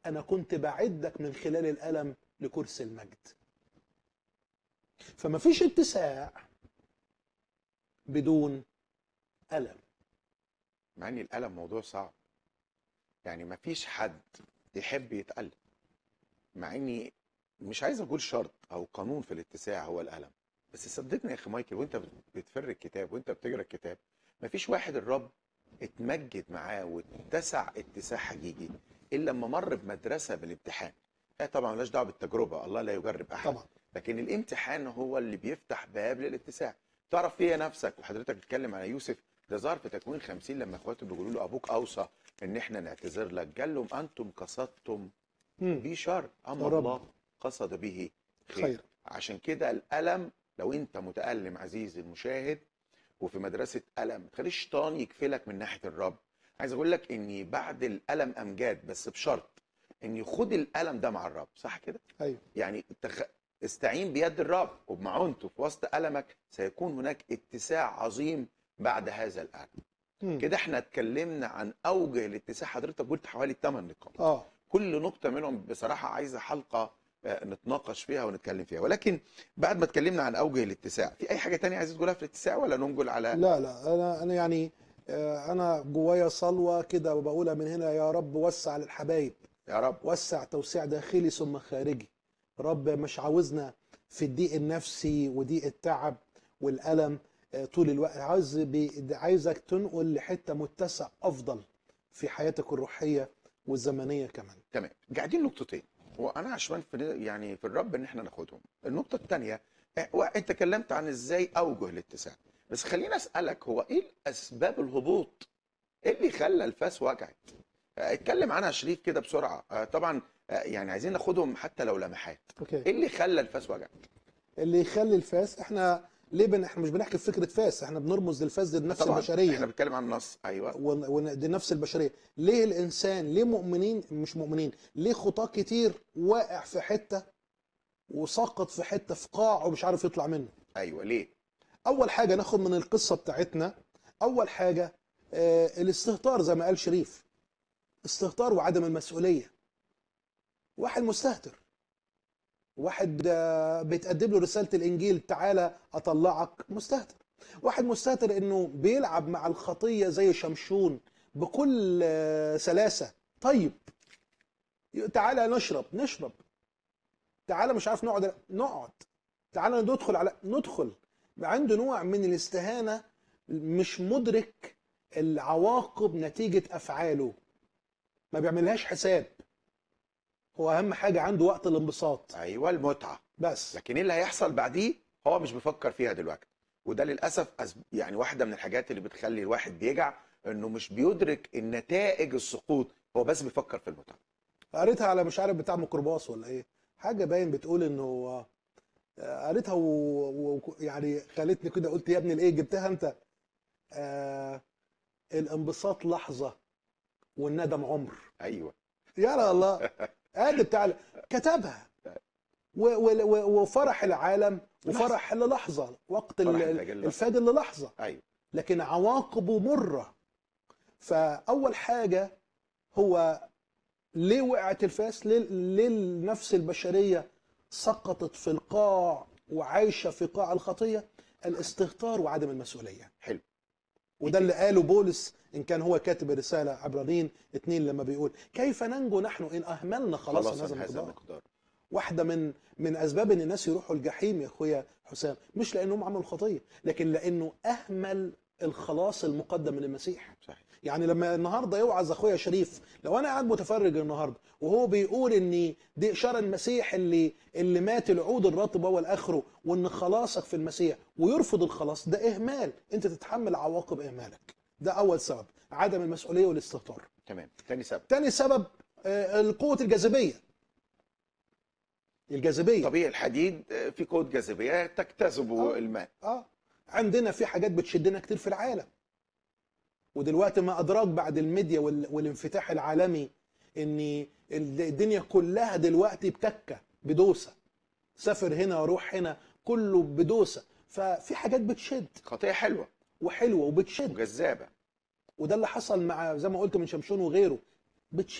انا كنت بعدك من خلال الالم لكرسي المجد فما فيش اتساع بدون الم مع ان الالم موضوع صعب يعني ما فيش حد يحب يتألم مع اني مش عايز اقول شرط او قانون في الاتساع هو الالم بس صدقني يا اخي مايكل وانت بت- بتفر الكتاب وانت بتقرا الكتاب ما فيش واحد الرب اتمجد معاه واتسع اتساع حقيقي الا لما مر بمدرسه بالامتحان هي طبعا ملهاش دعوه بالتجربه الله لا يجرب احد طبعا لكن الامتحان هو اللي بيفتح باب للاتساع تعرف فيها نفسك وحضرتك بتتكلم على يوسف ده ظهر في تكوين 50 لما اخواته بيقولوا له ابوك اوصى ان احنا نعتذر لك قال لهم انتم قصدتم مم. بي شر اما رب. الله قصد به خير. خير عشان كده الالم لو انت متالم عزيزي المشاهد وفي مدرسه الم ما تخليش الشيطان يكفلك من ناحيه الرب عايز اقول لك اني بعد الالم امجاد بس بشرط اني خد الالم ده مع الرب صح كده ايوه يعني تخ... استعين بيد الرب وبمعونته في وسط المك سيكون هناك اتساع عظيم بعد هذا الالم مم. كده احنا اتكلمنا عن اوجه الاتساع حضرتك قلت حوالي 8 نقاط اه كل نقطة منهم بصراحة عايزة حلقة آه، نتناقش فيها ونتكلم فيها ولكن بعد ما اتكلمنا عن أوجه الاتساع في أي حاجة تانية عايز تقولها في الاتساع ولا ننقل على لا لا انا انا يعني آه، انا جوايا صلوه كده وبقولها من هنا يا رب وسع للحبايب يا رب وسع توسيع داخلي ثم خارجي رب مش عاوزنا في الضيق النفسي وضيق التعب والالم آه، طول الوقت عايز بي- عايزك تنقل لحته متسع افضل في حياتك الروحيه والزمنيه كمان تمام قاعدين نقطتين وأنا عشان في يعني في الرب إن احنا ناخدهم النقطة الثانية أنت اتكلمت عن إزاي أوجه الاتساع بس خليني أسألك هو إيه أسباب الهبوط؟ إيه اللي خلى الفاس وجعت؟ آه، اتكلم عنها شريف كده بسرعة آه، طبعا آه، يعني عايزين ناخدهم حتى لو لمحات اوكي إيه اللي خلى الفاس وجعت؟ اللي يخلي الفاس احنا ليه بن... احنا مش بنحكي في فكره فاس احنا بنرمز للفاس دي النفس طبعا البشريه احنا بنتكلم عن النص ايوه ون- ون- دي نفس البشريه ليه الانسان ليه مؤمنين مش مؤمنين ليه خطاه كتير واقع في حته وسقط في حته في قاع ومش عارف يطلع منه ايوه ليه؟ اول حاجه ناخد من القصه بتاعتنا اول حاجه آه الاستهتار زي ما قال شريف استهتار وعدم المسؤوليه واحد مستهتر واحد آه، بيتقدم له رساله الانجيل تعالى اطلعك مستهتر واحد مستهتر انه بيلعب مع الخطيه زي شمشون بكل آه، سلاسه طيب تعالى نشرب نشرب تعالى مش عارف نقعد نقعد تعالى ندخل على ندخل عنده نوع من الاستهانه مش مدرك العواقب نتيجه افعاله ما بيعملهاش حساب هو اهم حاجه عنده وقت الانبساط ايوه المتعه بس لكن ايه اللي هيحصل بعديه هو مش بيفكر فيها دلوقتي وده للاسف أس- يعني واحده من الحاجات اللي بتخلي الواحد بيجع انه مش بيدرك النتائج السقوط هو بس بيفكر في المتعه قريتها على مش عارف بتاع ميكروباص ولا ايه حاجه باين بتقول انه آه، قريتها ويعني و... يعني خلتني كده قلت يا ابني الايه جبتها انت آه الانبساط لحظه والندم عمر ايوه يا الله ادي بتاع ال- كتبها و... و... و... وفرح العالم وفرح للحظه وقت ال- فرح الفجر للحظة. الفجر للحظه ايوه لكن عواقبه مرة فأول حاجة هو ليه وقعت الفاس ليه, ليه النفس البشرية سقطت في القاع وعايشة في قاع الخطية الاستهتار وعدم المسؤولية حلو وده اللي قاله بولس إن كان هو كاتب الرسالة عبرانيين اتنين لما بيقول كيف ننجو نحن إن أهملنا خلاص خلاص هذا هذا المقدار المقدار واحدة من من أسباب إن الناس يروحوا الجحيم يا أخويا حسام مش لأنهم عملوا خطية لكن لأنه أهمل الخلاص المقدم من المسيح صحيح يعني لما النهارده يوعظ اخويا شريف لو انا قاعد متفرج النهارده وهو بيقول ان دي اشاره المسيح اللي اللي مات العود الرطب اول اخره وان خلاصك في المسيح ويرفض الخلاص ده اهمال انت تتحمل عواقب اهمالك ده اول سبب عدم المسؤوليه والاستهتار تمام تاني سبب تاني سبب آه، قوه الجاذبيه الجاذبيه طبيعي الحديد آه، في قوه جاذبيه تجتذبه آه. الماء اه عندنا في حاجات بتشدنا كتير في العالم ودلوقتي ما ادراك بعد الميديا وال- والانفتاح العالمي ان الدنيا كلها دلوقتي بتكه بدوسه سافر هنا روح هنا كله بدوسه ففي حاجات بتشد خطيه حلوه وحلوه وبتشد وجذابه وده اللي حصل مع زي ما قلت من شمشون وغيره بتشد